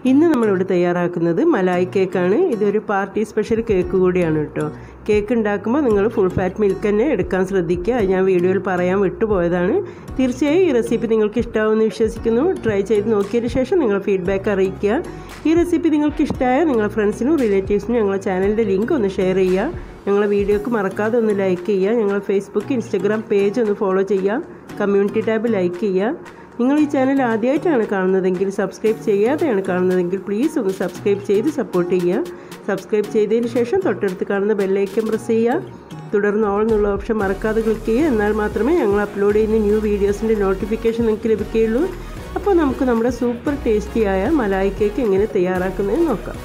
ഇന്ന് നമ്മളിവിടെ തയ്യാറാക്കുന്നത് മലായി കേക്കാണ് ഇതൊരു പാർട്ടി സ്പെഷ്യൽ കേക്ക് കൂടിയാണ് കേട്ടോ കേക്ക് ഉണ്ടാക്കുമ്പോൾ നിങ്ങൾ ഫുൾ ഫാറ്റ് മിൽക്ക് തന്നെ എടുക്കാൻ ശ്രദ്ധിക്കുക അത് ഞാൻ വീഡിയോയിൽ പറയാൻ വിട്ടുപോയതാണ് തീർച്ചയായും ഈ റെസിപ്പി നിങ്ങൾക്ക് ഇഷ്ടമാവുമെന്ന് വിശ്വസിക്കുന്നു ട്രൈ ചെയ്ത് നോക്കിയതിന് ശേഷം നിങ്ങൾ ഫീഡ്ബാക്ക് അറിയിക്കുക ഈ റെസിപ്പി നിങ്ങൾക്ക് ഇഷ്ടമായ നിങ്ങളുടെ ഫ്രണ്ട്സിനും റിലേറ്റീവ്സിനും ഞങ്ങളുടെ ചാനലിൻ്റെ ലിങ്ക് ഒന്ന് ഷെയർ ചെയ്യുക ഞങ്ങളെ വീഡിയോക്ക് മറക്കാതെ ഒന്ന് ലൈക്ക് ചെയ്യുക ഞങ്ങളെ ഫേസ്ബുക്ക് ഇൻസ്റ്റഗ്രാം പേജ് ഒന്ന് ഫോളോ ചെയ്യുക കമ്മ്യൂണിറ്റി ടാബ് ലൈക്ക് ചെയ്യുക നിങ്ങൾ ഈ ചാനൽ ആദ്യമായിട്ടാണ് കാണുന്നതെങ്കിൽ സബ്സ്ക്രൈബ് ചെയ്യാതെയാണ് കാണുന്നതെങ്കിൽ പ്ലീസ് ഒന്ന് സബ്സ്ക്രൈബ് ചെയ്ത് സപ്പോർട്ട് ചെയ്യുക സബ്സ്ക്രൈബ് ചെയ്തതിന് ശേഷം തൊട്ടടുത്ത് കാണുന്ന ബെല്ലൈക്കൻ പ്രസ് ചെയ്യുക തുടർന്ന് ഓൾ എന്നുള്ള ഓപ്ഷൻ മറക്കാതെ ക്ലിക്ക് ചെയ്യുക എന്നാൽ മാത്രമേ ഞങ്ങൾ അപ്ലോഡ് ചെയ്യുന്ന ന്യൂ വീഡിയോസിൻ്റെ നോട്ടിഫിക്കേഷൻ നിങ്ങൾക്ക് ലഭിക്കുകയുള്ളൂ അപ്പോൾ നമുക്ക് നമ്മുടെ സൂപ്പർ ടേസ്റ്റിയായ മലായി കേക്ക് എങ്ങനെ തയ്യാറാക്കുന്നത് നോക്കാം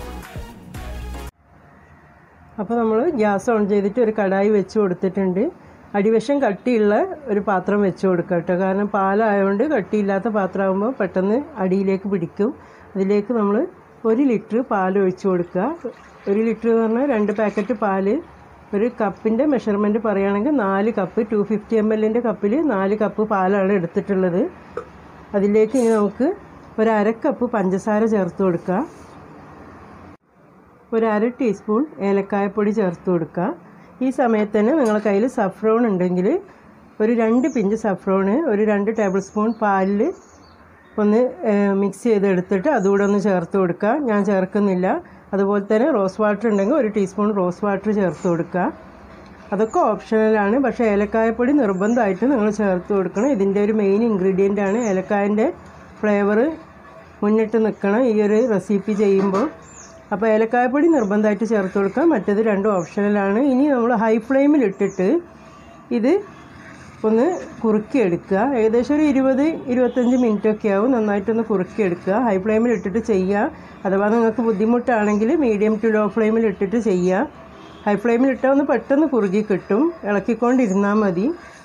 അപ്പോൾ നമ്മൾ ഗ്യാസ് ഓൺ ചെയ്തിട്ട് ഒരു കടായി വെച്ച് കൊടുത്തിട്ടുണ്ട് അടിവശം കട്ടിയുള്ള ഒരു പാത്രം വെച്ച് കൊടുക്കുക കേട്ടോ കാരണം പാലായതുകൊണ്ട് കട്ടിയില്ലാത്ത പാത്രമാകുമ്പോൾ പെട്ടെന്ന് അടിയിലേക്ക് പിടിക്കും അതിലേക്ക് നമ്മൾ ഒരു ലിറ്റർ പാൽ ഒഴിച്ച് കൊടുക്കുക ഒരു ലിറ്റർ എന്ന് പറഞ്ഞാൽ രണ്ട് പാക്കറ്റ് പാല് ഒരു കപ്പിൻ്റെ മെഷർമെൻറ്റ് പറയുകയാണെങ്കിൽ നാല് കപ്പ് ടു ഫിഫ്റ്റി എം എല്ലിൻ്റെ കപ്പിൽ നാല് കപ്പ് പാലാണ് എടുത്തിട്ടുള്ളത് അതിലേക്ക് ഇനി നമുക്ക് ഒരു അര കപ്പ് പഞ്ചസാര ചേർത്ത് കൊടുക്കുക ഒരു അര ടീസ്പൂൺ ഏലക്കായപ്പൊടി ചേർത്ത് കൊടുക്കുക ഈ സമയത്ത് തന്നെ നിങ്ങളുടെ കയ്യിൽ സഫ്രോൺ ഉണ്ടെങ്കിൽ ഒരു രണ്ട് പിഞ്ച് സഫ്രോണ് ഒരു രണ്ട് ടേബിൾ സ്പൂൺ പാലിൽ ഒന്ന് മിക്സ് ചെയ്ത് എടുത്തിട്ട് അതുകൂടെ ഒന്ന് ചേർത്ത് കൊടുക്കുക ഞാൻ ചേർക്കുന്നില്ല അതുപോലെ തന്നെ റോസ് വാട്ടർ ഉണ്ടെങ്കിൽ ഒരു ടീസ്പൂൺ റോസ് വാട്ടർ ചേർത്ത് കൊടുക്കുക അതൊക്കെ ഓപ്ഷണലാണ് പക്ഷേ ഏലക്കായപ്പൊടി നിർബന്ധമായിട്ട് നിങ്ങൾ ചേർത്ത് കൊടുക്കണം ഇതിൻ്റെ ഒരു മെയിൻ ഇൻഗ്രീഡിയൻ്റ് ആണ് ഏലക്കായൻ്റെ ഫ്ലേവർ മുന്നിട്ട് നിൽക്കണം ഈ ഒരു റെസിപ്പി ചെയ്യുമ്പോൾ അപ്പോൾ ഏലക്കായപ്പൊടി നിർബന്ധമായിട്ട് ചേർത്ത് കൊടുക്കുക മറ്റേത് രണ്ടും ഓപ്ഷണലാണ് ഇനി നമ്മൾ ഹൈ ഫ്ലെയിമിൽ ഇട്ടിട്ട് ഇത് ഒന്ന് കുറുക്കിയെടുക്കുക ഏകദേശം ഒരു ഇരുപത് ഇരുപത്തഞ്ച് മിനിറ്റ് ഒക്കെ ആവും നന്നായിട്ടൊന്ന് കുറുക്കിയെടുക്കുക ഹൈ ഫ്ലെയിമിൽ ഇട്ടിട്ട് ചെയ്യുക അഥവാ നിങ്ങൾക്ക് ബുദ്ധിമുട്ടാണെങ്കിൽ മീഡിയം ടു ലോ ഫ്ലെയിമിൽ ഇട്ടിട്ട് ചെയ്യുക ഹൈ ഫ്ലെയിമിൽ ഇട്ടാൽ ഒന്ന് പെട്ടെന്ന് കുറുകി കിട്ടും ഇളക്കിക്കൊണ്ടിരുന്നാൽ മതി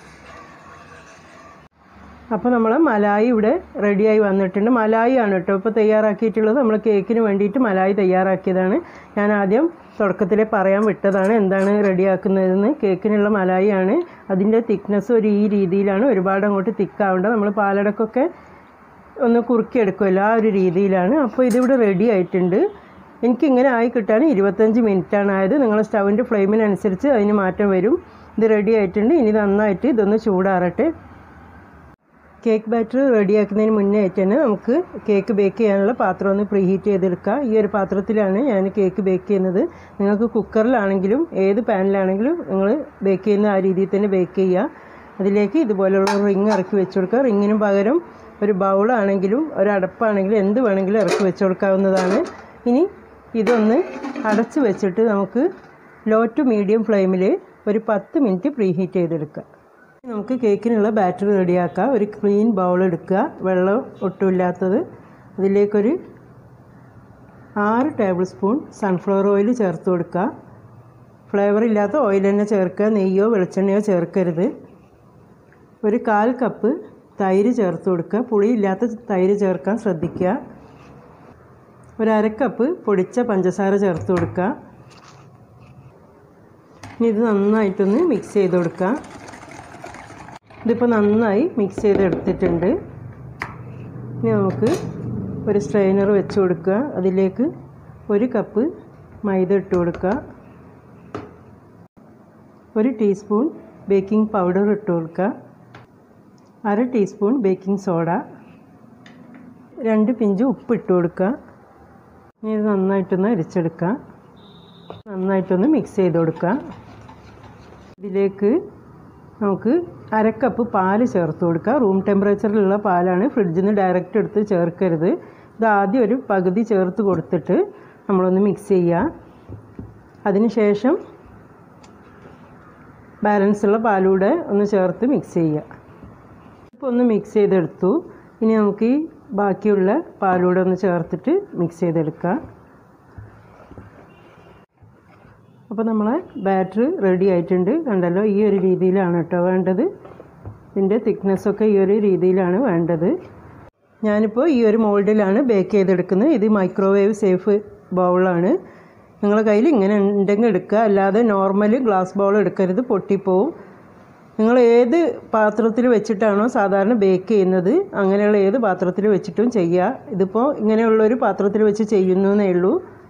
അപ്പോൾ നമ്മൾ മലായി ഇവിടെ റെഡിയായി വന്നിട്ടുണ്ട് മലായി ആണ് കേട്ടോ ഇപ്പോൾ തയ്യാറാക്കിയിട്ടുള്ളത് നമ്മൾ കേക്കിന് വേണ്ടിയിട്ട് മലായി തയ്യാറാക്കിയതാണ് ഞാൻ ആദ്യം തുടക്കത്തിലെ പറയാൻ വിട്ടതാണ് എന്താണ് റെഡിയാക്കുന്നതെന്ന് കേക്കിനുള്ള മലായി ആണ് അതിൻ്റെ തിക്നെസ് ഒരു ഈ രീതിയിലാണ് ഒരുപാട് അങ്ങോട്ട് തിക്കാവേണ്ട നമ്മൾ പാലടക്കൊക്കെ ഒന്ന് കുറുക്കിയെടുക്കുമല്ലോ ആ ഒരു രീതിയിലാണ് അപ്പോൾ ഇതിവിടെ റെഡി ആയിട്ടുണ്ട് എനിക്കിങ്ങനെ ആയി കിട്ടാൻ ഇരുപത്തഞ്ച് മിനിറ്റാണ് ആയത് നിങ്ങൾ സ്റ്റൗവിൻ്റെ ഫ്ലെയിമിനനുസരിച്ച് അതിന് മാറ്റം വരും ഇത് റെഡി ആയിട്ടുണ്ട് ഇനി നന്നായിട്ട് ഇതൊന്ന് ചൂടാറട്ടെ കേക്ക് ബാറ്റർ റെഡിയാക്കുന്നതിന് മുന്നേ ആയിട്ട് തന്നെ നമുക്ക് കേക്ക് ബേക്ക് ചെയ്യാനുള്ള പാത്രം ഒന്ന് പ്രീ ഹീറ്റ് ചെയ്തെടുക്കുക ഈ ഒരു പാത്രത്തിലാണ് ഞാൻ കേക്ക് ബേക്ക് ചെയ്യുന്നത് നിങ്ങൾക്ക് കുക്കറിലാണെങ്കിലും ഏത് പാനിലാണെങ്കിലും നിങ്ങൾ ബേക്ക് ചെയ്യുന്ന ആ രീതിയിൽ തന്നെ ബേക്ക് ചെയ്യുക അതിലേക്ക് ഇതുപോലുള്ള റിങ് ഇറക്കി വെച്ച് കൊടുക്കുക റിങ്ങിന് പകരം ഒരു ബൗളാണെങ്കിലും ഒരു അടപ്പാണെങ്കിലും എന്ത് വേണമെങ്കിലും ഇറക്കി വെച്ച് കൊടുക്കാവുന്നതാണ് ഇനി ഇതൊന്ന് അടച്ച് വെച്ചിട്ട് നമുക്ക് ലോ ടു മീഡിയം ഫ്ലെയിമിൽ ഒരു പത്ത് മിനിറ്റ് പ്രീ ഹീറ്റ് ചെയ്തെടുക്കുക നമുക്ക് കേക്കിനുള്ള ബാറ്റർ റെഡിയാക്കാം ഒരു ക്ലീൻ ബൗൾ എടുക്കുക വെള്ളം ഒട്ടുമില്ലാത്തത് അതിലേക്കൊരു ആറ് ടേബിൾ സ്പൂൺ സൺഫ്ലവർ ഓയിൽ ചേർത്ത് കൊടുക്കുക ഫ്ലേവർ ഇല്ലാത്ത ഓയിൽ തന്നെ ചേർക്കുക നെയ്യോ വെളിച്ചെണ്ണയോ ചേർക്കരുത് ഒരു കാൽ കപ്പ് തൈര് ചേർത്ത് കൊടുക്കുക പുളിയില്ലാത്ത തൈര് ചേർക്കാൻ ശ്രദ്ധിക്കുക ഒരു അര കപ്പ് പൊടിച്ച പഞ്ചസാര ചേർത്ത് കൊടുക്കുക ഇനി ഇത് നന്നായിട്ടൊന്ന് മിക്സ് ചെയ്ത് കൊടുക്കുക ഇതിപ്പോൾ നന്നായി മിക്സ് ചെയ്തെടുത്തിട്ടുണ്ട് ഇനി നമുക്ക് ഒരു സ്ട്രെയിനർ വെച്ച് കൊടുക്കുക അതിലേക്ക് ഒരു കപ്പ് മൈദ ഇട്ട് കൊടുക്കുക ഒരു ടീസ്പൂൺ ബേക്കിംഗ് പൗഡർ ഇട്ട് കൊടുക്കുക അര ടീസ്പൂൺ ബേക്കിംഗ് സോഡ രണ്ട് പിഞ്ച് ഉപ്പ് ഇട്ട് കൊടുക്കുക ഇനി ഇത് നന്നായിട്ടൊന്ന് അരിച്ചെടുക്കുക നന്നായിട്ടൊന്ന് മിക്സ് ചെയ്ത് കൊടുക്കുക ഇതിലേക്ക് നമുക്ക് അരക്കപ്പ് പാല് ചേർത്ത് കൊടുക്കുക റൂം ടെമ്പറേച്ചറിലുള്ള പാലാണ് ഫ്രിഡ്ജിൽ നിന്ന് ഡയറക്റ്റ് എടുത്ത് ചേർക്കരുത് ഇത് ആദ്യം ഒരു പകുതി ചേർത്ത് കൊടുത്തിട്ട് നമ്മളൊന്ന് മിക്സ് ചെയ്യുക അതിനുശേഷം ബാലൻസ് ഉള്ള പാലൂടെ ഒന്ന് ചേർത്ത് മിക്സ് ചെയ്യുക ഇപ്പോൾ ഒന്ന് മിക്സ് ചെയ്തെടുത്തു ഇനി നമുക്ക് ഈ ബാക്കിയുള്ള പാലൂടെ ഒന്ന് ചേർത്തിട്ട് മിക്സ് ചെയ്തെടുക്കുക അപ്പോൾ നമ്മളെ ബാറ്ററി റെഡി ആയിട്ടുണ്ട് കണ്ടല്ലോ ഈ ഒരു രീതിയിലാണ് കേട്ടോ വേണ്ടത് ഇതിൻ്റെ തിക്നെസ്സൊക്കെ ഈ ഒരു രീതിയിലാണ് വേണ്ടത് ഞാനിപ്പോൾ ഈ ഒരു മോൾഡിലാണ് ബേക്ക് ചെയ്തെടുക്കുന്നത് ഇത് മൈക്രോവേവ് സേഫ് ബൗളാണ് നിങ്ങളുടെ കയ്യിൽ ഇങ്ങനെ ഉണ്ടെങ്കിൽ എടുക്കുക അല്ലാതെ നോർമൽ ഗ്ലാസ് ബൗൾ എടുക്കരുത് പൊട്ടിപ്പോവും നിങ്ങൾ ഏത് പാത്രത്തിൽ വെച്ചിട്ടാണോ സാധാരണ ബേക്ക് ചെയ്യുന്നത് അങ്ങനെയുള്ള ഏത് പാത്രത്തിൽ വെച്ചിട്ടും ചെയ്യുക ഇതിപ്പോൾ ഇങ്ങനെയുള്ളൊരു പാത്രത്തിൽ വെച്ച് ചെയ്യുന്നു എന്നേ ഉള്ളൂ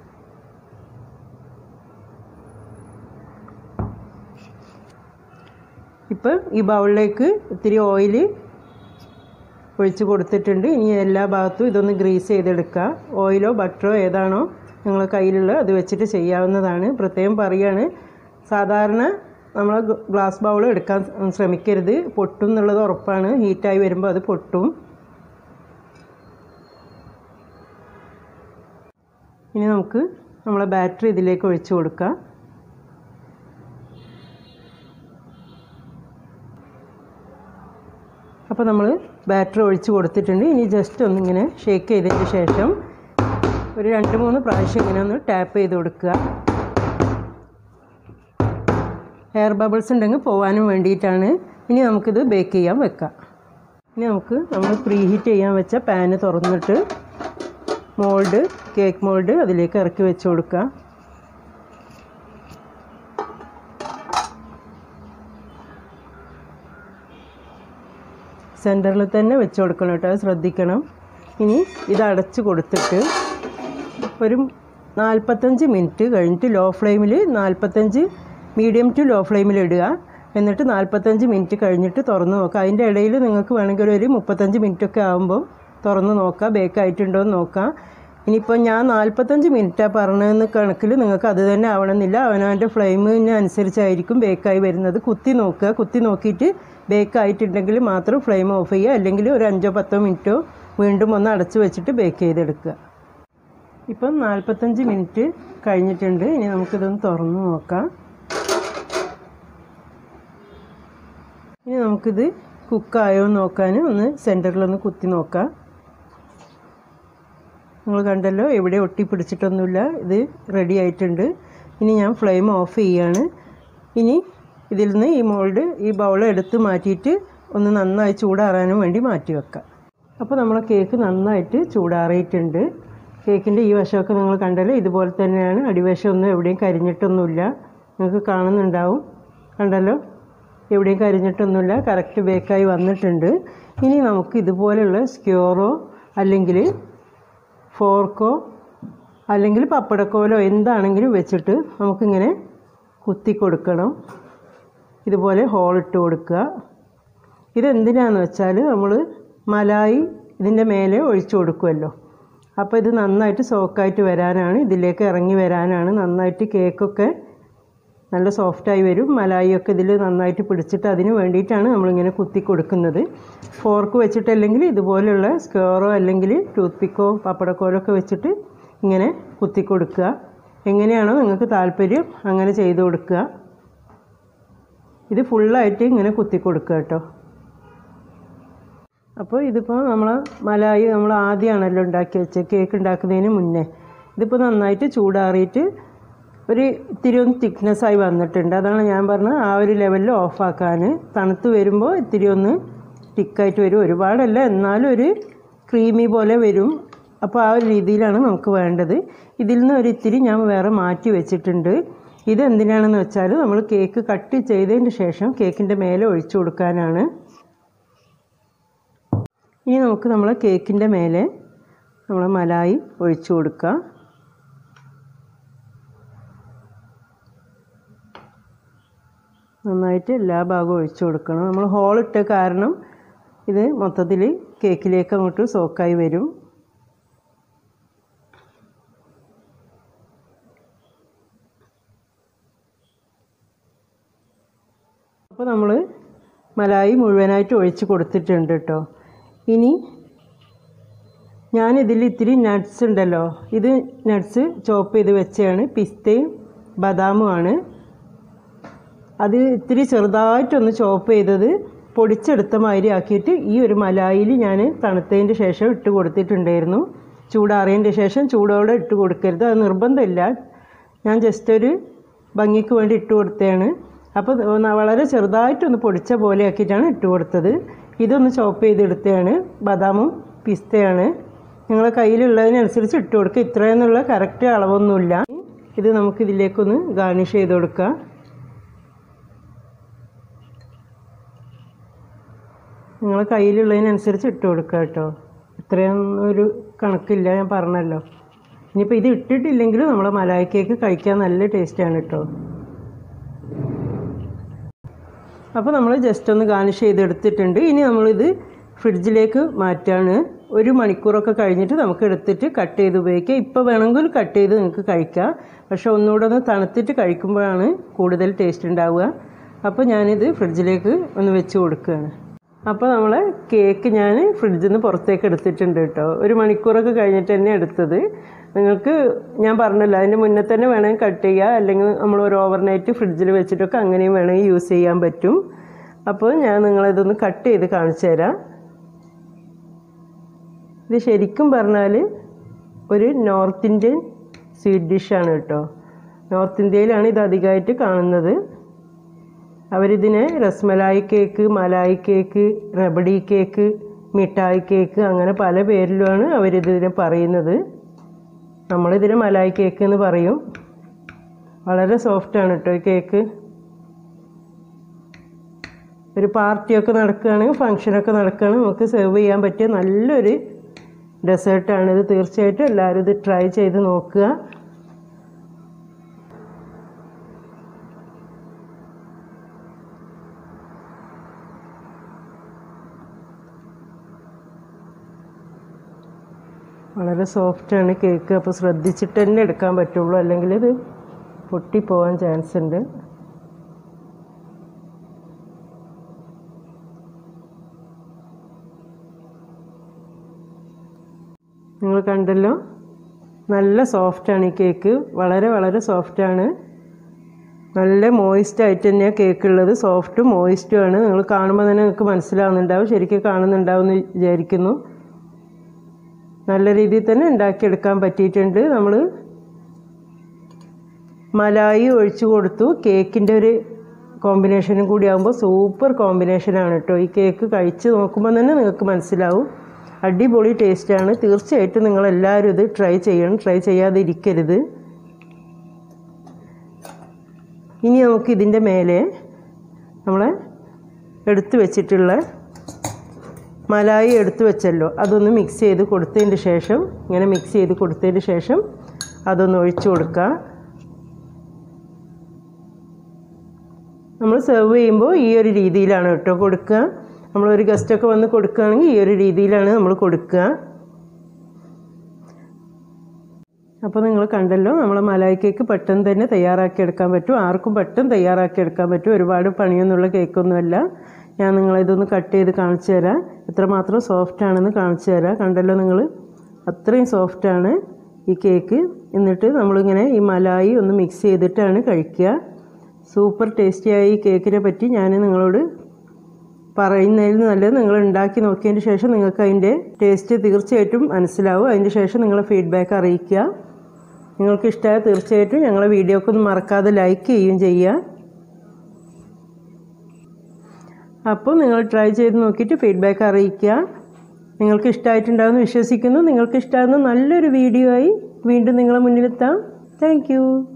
ഇപ്പം ഈ ബൗളിലേക്ക് ഇത്തിരി ഓയിൽ ഒഴിച്ച് കൊടുത്തിട്ടുണ്ട് ഇനി എല്ലാ ഭാഗത്തും ഇതൊന്ന് ഗ്രീസ് ചെയ്തെടുക്കുക ഓയിലോ ബട്ടറോ ഏതാണോ നിങ്ങളെ കയ്യിലുള്ള അത് വെച്ചിട്ട് ചെയ്യാവുന്നതാണ് പ്രത്യേകം പറയുകയാണ് സാധാരണ നമ്മൾ ഗ്ലാസ് ബൗൾ എടുക്കാൻ ശ്രമിക്കരുത് പൊട്ടും എന്നുള്ളത് ഉറപ്പാണ് ഹീറ്റായി വരുമ്പോൾ അത് പൊട്ടും ഇനി നമുക്ക് നമ്മളെ ബാറ്ററി ഇതിലേക്ക് ഒഴിച്ചു കൊടുക്കാം അപ്പോൾ നമ്മൾ ബാറ്ററി ഒഴിച്ച് കൊടുത്തിട്ടുണ്ട് ഇനി ജസ്റ്റ് ഒന്നിങ്ങനെ ഷേക്ക് ചെയ്തതിന് ശേഷം ഒരു രണ്ട് മൂന്ന് പ്രാവശ്യം ഇങ്ങനെ ഒന്ന് ടാപ്പ് ചെയ്ത് കൊടുക്കുക എയർ ബബിൾസ് ഉണ്ടെങ്കിൽ പോകാനും വേണ്ടിയിട്ടാണ് ഇനി നമുക്കിത് ബേക്ക് ചെയ്യാൻ വെക്കാം ഇനി നമുക്ക് നമ്മൾ പ്രീ ഹീറ്റ് ചെയ്യാൻ വെച്ച പാന് തുറന്നിട്ട് മോൾഡ് കേക്ക് മോൾഡ് അതിലേക്ക് ഇറക്കി വെച്ച് കൊടുക്കുക സെൻറ്ററിൽ തന്നെ വെച്ച് കൊടുക്കണം കേട്ടോ അത് ശ്രദ്ധിക്കണം ഇനി ഇത് അടച്ച് കൊടുത്തിട്ട് ഒരു നാൽപ്പത്തഞ്ച് മിനിറ്റ് കഴിഞ്ഞിട്ട് ലോ ഫ്ലെയിമിൽ നാൽപ്പത്തഞ്ച് മീഡിയം ടു ലോ ഫ്ലെയിമിൽ ഇടുക എന്നിട്ട് നാൽപ്പത്തഞ്ച് മിനിറ്റ് കഴിഞ്ഞിട്ട് തുറന്ന് നോക്കുക അതിൻ്റെ ഇടയിൽ നിങ്ങൾക്ക് വേണമെങ്കിൽ ഒരു മുപ്പത്തഞ്ച് മിനിറ്റ് ഒക്കെ ആകുമ്പോൾ തുറന്ന് നോക്കുക ബേക്ക് ആയിട്ടുണ്ടോ എന്ന് നോക്കാം ഇനിയിപ്പോൾ ഞാൻ നാൽപ്പത്തഞ്ച് മിനിറ്റാണ് പറഞ്ഞതെന്ന് കണക്കിൽ നിങ്ങൾക്ക് അത് തന്നെ ആവണമെന്നില്ല അവനവൻ്റെ ഫ്ലെയിമിന് അനുസരിച്ചായിരിക്കും ബേക്കായി വരുന്നത് കുത്തി നോക്കുക കുത്തി നോക്കിയിട്ട് ബേക്ക് ആയിട്ടുണ്ടെങ്കിൽ മാത്രം ഫ്ലെയിം ഓഫ് ചെയ്യുക അല്ലെങ്കിൽ ഒരു അഞ്ചോ പത്തോ മിനിറ്റോ വീണ്ടും ഒന്ന് അടച്ചു വെച്ചിട്ട് ബേക്ക് ചെയ്തെടുക്കുക ഇപ്പം നാൽപ്പത്തഞ്ച് മിനിറ്റ് കഴിഞ്ഞിട്ടുണ്ട് ഇനി നമുക്കിതൊന്ന് തുറന്ന് നോക്കാം ഇനി നമുക്കിത് കുക്കായോ എന്ന് നോക്കാൻ ഒന്ന് സെൻറ്ററിലൊന്ന് കുത്തി നോക്കാം നിങ്ങൾ കണ്ടല്ലോ എവിടെ ഒട്ടി പിടിച്ചിട്ടൊന്നുമില്ല ഇത് റെഡി ആയിട്ടുണ്ട് ഇനി ഞാൻ ഫ്ലെയിം ഓഫ് ചെയ്യാണ് ഇനി ഇതിൽ നിന്ന് ഈ മോൾഡ് ഈ ബൗൾ എടുത്ത് മാറ്റിയിട്ട് ഒന്ന് നന്നായി ചൂടാറാനും വേണ്ടി മാറ്റി വെക്കാം അപ്പോൾ നമ്മളെ കേക്ക് നന്നായിട്ട് ചൂടാറിയിട്ടുണ്ട് കേക്കിൻ്റെ ഈ വശമൊക്കെ നിങ്ങൾ കണ്ടല്ലോ ഇതുപോലെ തന്നെയാണ് അടിവശമൊന്നും എവിടെയും കരിഞ്ഞിട്ടൊന്നുമില്ല നിങ്ങൾക്ക് കാണുന്നുണ്ടാവും കണ്ടല്ലോ എവിടെയും കരിഞ്ഞിട്ടൊന്നുമില്ല കറക്റ്റ് ബേക്കായി വന്നിട്ടുണ്ട് ഇനി നമുക്ക് ഇതുപോലെയുള്ള സ്ക്യൂറോ അല്ലെങ്കിൽ ഫോർക്കോ അല്ലെങ്കിൽ പപ്പടക്കോലോ എന്താണെങ്കിലും വെച്ചിട്ട് നമുക്കിങ്ങനെ കുത്തി കൊടുക്കണം ഇതുപോലെ ഹോളിട്ട് കൊടുക്കുക ഇതെന്തിനാന്ന് വെച്ചാൽ നമ്മൾ മലായി ഇതിൻ്റെ മേലെ ഒഴിച്ചു കൊടുക്കുമല്ലോ അപ്പോൾ ഇത് നന്നായിട്ട് സോക്കായിട്ട് വരാനാണ് ഇതിലേക്ക് ഇറങ്ങി വരാനാണ് നന്നായിട്ട് കേക്കൊക്കെ നല്ല സോഫ്റ്റായി വരും മലായിയൊക്കെ ഇതിൽ നന്നായിട്ട് പിടിച്ചിട്ട് അതിന് വേണ്ടിയിട്ടാണ് നമ്മളിങ്ങനെ കുത്തി കൊടുക്കുന്നത് ഫോർക്ക് വെച്ചിട്ടല്ലെങ്കിൽ ഇതുപോലെയുള്ള സ്ക്വയറോ അല്ലെങ്കിൽ ടൂത്ത് പിക്കോ പപ്പടക്കോലോ ഒക്കെ വെച്ചിട്ട് ഇങ്ങനെ കുത്തി കൊടുക്കുക എങ്ങനെയാണോ നിങ്ങൾക്ക് താല്പര്യം അങ്ങനെ ചെയ്ത് കൊടുക്കുക ഇത് ഫുള്ളായിട്ട് ഇങ്ങനെ കുത്തി കൊടുക്കുക കേട്ടോ അപ്പോൾ ഇതിപ്പോൾ നമ്മൾ മലായി നമ്മൾ ആദ്യമാണല്ലോ ഉണ്ടാക്കി വെച്ചത് കേക്ക് ഉണ്ടാക്കുന്നതിന് മുന്നേ ഇതിപ്പോൾ നന്നായിട്ട് ചൂടാറിയിട്ട് ഒരു ഇത്തിരി ഒന്ന് തിക്നെസ്സായി വന്നിട്ടുണ്ട് അതാണ് ഞാൻ പറഞ്ഞത് ആ ഒരു ലെവലിൽ ഓഫാക്കാൻ തണുത്ത് വരുമ്പോൾ ഇത്തിരി ഒന്ന് തിക്കായിട്ട് വരും ഒരുപാടല്ല എന്നാലും ഒരു ക്രീമി പോലെ വരും അപ്പോൾ ആ ഒരു രീതിയിലാണ് നമുക്ക് വേണ്ടത് ഇതിൽ നിന്ന് ഒരു ഇത്തിരി ഞാൻ വേറെ മാറ്റി വെച്ചിട്ടുണ്ട് ഇത് എന്തിനാണെന്ന് വെച്ചാൽ നമ്മൾ കേക്ക് കട്ട് ചെയ്തതിന് ശേഷം കേക്കിൻ്റെ മേലെ ഒഴിച്ചു കൊടുക്കാനാണ് ഇനി നമുക്ക് നമ്മളെ കേക്കിൻ്റെ മേലെ നമ്മൾ മലായി ഒഴിച്ചു കൊടുക്കുക നന്നായിട്ട് എല്ലാ ഭാഗവും ഒഴിച്ചു കൊടുക്കണം നമ്മൾ ഹോളിട്ട കാരണം ഇത് മൊത്തത്തിൽ കേക്കിലേക്ക് അങ്ങോട്ട് സോക്കായി വരും അപ്പോൾ നമ്മൾ മലായി മുഴുവനായിട്ട് ഒഴിച്ച് കൊടുത്തിട്ടുണ്ട് കേട്ടോ ഇനി ഞാനിതിൽ ഇത്തിരി നട്ട്സ് ഉണ്ടല്ലോ ഇത് നട്ട്സ് ചോപ്പ് ചെയ്ത് വെച്ചതാണ് പിസ്തയും ബദാമുമാണ് അത് ഇത്തിരി ചെറുതായിട്ടൊന്ന് ചോപ്പ് ചെയ്തത് പൊടിച്ചെടുത്ത മാതിരി ആക്കിയിട്ട് ഈ ഒരു മലായിൽ ഞാൻ തണുത്തതിൻ്റെ ശേഷം ഇട്ട് കൊടുത്തിട്ടുണ്ടായിരുന്നു ചൂടാറിയതിൻ്റെ ശേഷം ചൂടോടെ ഇട്ട് കൊടുക്കരുത് അത് നിർബന്ധമില്ല ഞാൻ ജസ്റ്റ് ഒരു ഭംഗിക്ക് വേണ്ടി ഇട്ട് കൊടുത്തതാണ് അപ്പോൾ വളരെ ചെറുതായിട്ടൊന്ന് പൊടിച്ച പോലെ ആക്കിയിട്ടാണ് ഇട്ട് കൊടുത്തത് ഇതൊന്ന് ചോപ്പ് ചെയ്തെടുത്തതാണ് ബദാമും പിസ്തയാണ് നിങ്ങളെ കയ്യിലുള്ളതിനനുസരിച്ച് ഇട്ട് കൊടുക്കുക ഇത്രയെന്നുള്ള കറക്റ്റ് അളവൊന്നുമില്ല ഇത് നമുക്ക് ഇതിലേക്കൊന്ന് ഗാർണിഷ് ചെയ്ത് കൊടുക്കാം നിങ്ങളെ കയ്യിലുള്ളതിനനുസരിച്ച് ഇട്ട് കൊടുക്കുക കേട്ടോ ഇത്രയൊന്നും ഒരു കണക്കില്ല ഞാൻ പറഞ്ഞല്ലോ ഇനിയിപ്പോൾ ഇത് ഇട്ടിട്ടില്ലെങ്കിലും നമ്മളെ മലായി കേക്ക് കഴിക്കാൻ നല്ല ടേസ്റ്റാണ് കേട്ടോ അപ്പോൾ നമ്മൾ ജസ്റ്റ് ഒന്ന് ഗാർണിഷ് ചെയ്തെടുത്തിട്ടുണ്ട് ഇനി നമ്മളിത് ഫ്രിഡ്ജിലേക്ക് മാറ്റാണ് ഒരു മണിക്കൂറൊക്കെ കഴിഞ്ഞിട്ട് നമുക്ക് എടുത്തിട്ട് കട്ട് ചെയ്ത് ഉപയോഗിക്കാം ഇപ്പോൾ വേണമെങ്കിൽ കട്ട് ചെയ്ത് നിങ്ങൾക്ക് കഴിക്കാം പക്ഷെ ഒന്നുകൂടെ ഒന്ന് തണുത്തിട്ട് കഴിക്കുമ്പോഴാണ് കൂടുതൽ ടേസ്റ്റ് ഉണ്ടാവുക അപ്പോൾ ഞാനിത് ഫ്രിഡ്ജിലേക്ക് ഒന്ന് വെച്ച് കൊടുക്കുകയാണ് അപ്പോൾ നമ്മളെ കേക്ക് ഞാൻ ഫ്രിഡ്ജിൽ നിന്ന് പുറത്തേക്ക് എടുത്തിട്ടുണ്ട് കേട്ടോ ഒരു മണിക്കൂറൊക്കെ കഴിഞ്ഞിട്ട് തന്നെ എടുത്തത് നിങ്ങൾക്ക് ഞാൻ പറഞ്ഞല്ലോ അതിൻ്റെ മുന്നേ തന്നെ വേണമെങ്കിൽ കട്ട് ചെയ്യുക അല്ലെങ്കിൽ നമ്മൾ ഒരു ഓവർനൈറ്റ് ഫ്രിഡ്ജിൽ വെച്ചിട്ടൊക്കെ അങ്ങനെയും വേണമെങ്കിൽ യൂസ് ചെയ്യാൻ പറ്റും അപ്പോൾ ഞാൻ നിങ്ങളിതൊന്ന് കട്ട് ചെയ്ത് കാണിച്ചു തരാം ഇത് ശരിക്കും പറഞ്ഞാൽ ഒരു നോർത്ത് ഇന്ത്യൻ സ്വീറ്റ് ഡിഷാണ് കേട്ടോ നോർത്ത് ഇന്ത്യയിലാണ് ഇത് അധികമായിട്ട് കാണുന്നത് അവരിതിനെ rasmalai cake malai cake rabdi cake mithai cake അങ്ങനെ പല പേരിലുമാണ് അവരിതിനെ പറയുന്നത് നമ്മളിതിനെ മലായി കേക്ക് എന്ന് പറയും വളരെ സോഫ്റ്റാണ് കേട്ടോ ഈ കേക്ക് ഒരു പാർട്ടിയൊക്കെ നടക്കുകയാണെങ്കിൽ ഫങ്ഷനൊക്കെ നടക്കുകയാണെങ്കിൽ നമുക്ക് സെർവ് ചെയ്യാൻ പറ്റിയ നല്ലൊരു ഡെസേർട്ടാണ് ഇത് തീർച്ചയായിട്ടും എല്ലാവരും ഇത് ട്രൈ ചെയ്ത് നോക്കുക വളരെ സോഫ്റ്റാണ് കേക്ക് അപ്പോൾ ശ്രദ്ധിച്ചിട്ട് തന്നെ എടുക്കാൻ പറ്റുള്ളൂ അല്ലെങ്കിൽ ഇത് പൊട്ടിപ്പോവാൻ ചാൻസ് ഉണ്ട് നിങ്ങൾ കണ്ടല്ലോ നല്ല സോഫ്റ്റാണ് ഈ കേക്ക് വളരെ വളരെ സോഫ്റ്റാണ് നല്ല മോയിസ്റ്റ് ആയിട്ട് തന്നെയാണ് കേക്ക് ഉള്ളത് സോഫ്റ്റും മോയിസ്റ്റും ആണ് നിങ്ങൾ കാണുമ്പോൾ തന്നെ നിങ്ങൾക്ക് മനസ്സിലാവുന്നുണ്ടാവും ശരിക്കും കാണുന്നുണ്ടാവും എന്ന് വിചാരിക്കുന്നു നല്ല രീതിയിൽ തന്നെ ഉണ്ടാക്കിയെടുക്കാൻ പറ്റിയിട്ടുണ്ട് നമ്മൾ മലായി ഒഴിച്ചു കൊടുത്തു കേക്കിൻ്റെ ഒരു കോമ്പിനേഷനും കൂടി ആകുമ്പോൾ സൂപ്പർ കോമ്പിനേഷനാണ് കേട്ടോ ഈ കേക്ക് കഴിച്ച് നോക്കുമ്പോൾ തന്നെ നിങ്ങൾക്ക് മനസ്സിലാവും അടിപൊളി ടേസ്റ്റാണ് തീർച്ചയായിട്ടും നിങ്ങളെല്ലാവരും ഇത് ട്രൈ ചെയ്യണം ട്രൈ ചെയ്യാതെ ഇരിക്കരുത് ഇനി നമുക്ക് ഇതിൻ്റെ മേലെ നമ്മൾ എടുത്തു വെച്ചിട്ടുള്ള മലായി എടുത്തു വെച്ചല്ലോ അതൊന്ന് മിക്സ് ചെയ്ത് കൊടുത്തതിന് ശേഷം ഇങ്ങനെ മിക്സ് ചെയ്ത് കൊടുത്തതിന് ശേഷം അതൊന്ന് ഒഴിച്ചു കൊടുക്കുക നമ്മൾ സെർവ് ചെയ്യുമ്പോൾ ഈ ഒരു രീതിയിലാണ് കേട്ടോ കൊടുക്കുക നമ്മളൊരു ഗസ്റ്റൊക്കെ വന്ന് കൊടുക്കുകയാണെങ്കിൽ ഈ ഒരു രീതിയിലാണ് നമ്മൾ കൊടുക്കുക അപ്പോൾ നിങ്ങൾ കണ്ടല്ലോ നമ്മൾ മലായി കേക്ക് പെട്ടെന്ന് തന്നെ തയ്യാറാക്കി എടുക്കാൻ പറ്റും ആർക്കും പെട്ടെന്ന് തയ്യാറാക്കി എടുക്കാൻ പറ്റും ഒരുപാട് പണിയൊന്നുള്ള കേക്കൊന്നുമല്ല ഞാൻ നിങ്ങളിതൊന്ന് കട്ട് ചെയ്ത് കാണിച്ചു തരാം എത്രമാത്രം സോഫ്റ്റ് ആണെന്ന് കാണിച്ചു തരാം കണ്ടല്ലോ നിങ്ങൾ അത്രയും സോഫ്റ്റാണ് ഈ കേക്ക് എന്നിട്ട് നമ്മളിങ്ങനെ ഈ മലായി ഒന്ന് മിക്സ് ചെയ്തിട്ടാണ് കഴിക്കുക സൂപ്പർ ടേസ്റ്റിയായ ഈ കേക്കിനെ പറ്റി ഞാൻ നിങ്ങളോട് പറയുന്നതിൽ നല്ലത് നിങ്ങൾ ഉണ്ടാക്കി നോക്കിയതിന് ശേഷം നിങ്ങൾക്ക് അതിൻ്റെ ടേസ്റ്റ് തീർച്ചയായിട്ടും മനസ്സിലാവും അതിൻ്റെ ശേഷം നിങ്ങളെ ഫീഡ്ബാക്ക് അറിയിക്കുക നിങ്ങൾക്ക് ഇഷ്ടമായ തീർച്ചയായിട്ടും ഞങ്ങളെ വീഡിയോക്ക് ഒന്ന് മറക്കാതെ ലൈക്ക് ചെയ്യുകയും ചെയ്യുക അപ്പോൾ നിങ്ങൾ ട്രൈ ചെയ്ത് നോക്കിയിട്ട് ഫീഡ്ബാക്ക് അറിയിക്കുക നിങ്ങൾക്ക് ഇഷ്ടമായിട്ടുണ്ടാകുമെന്ന് വിശ്വസിക്കുന്നു നിങ്ങൾക്ക് ഇഷ്ടമാകുന്ന നല്ലൊരു വീഡിയോ ആയി വീണ്ടും നിങ്ങളെ മുന്നിലെത്താം താങ്ക്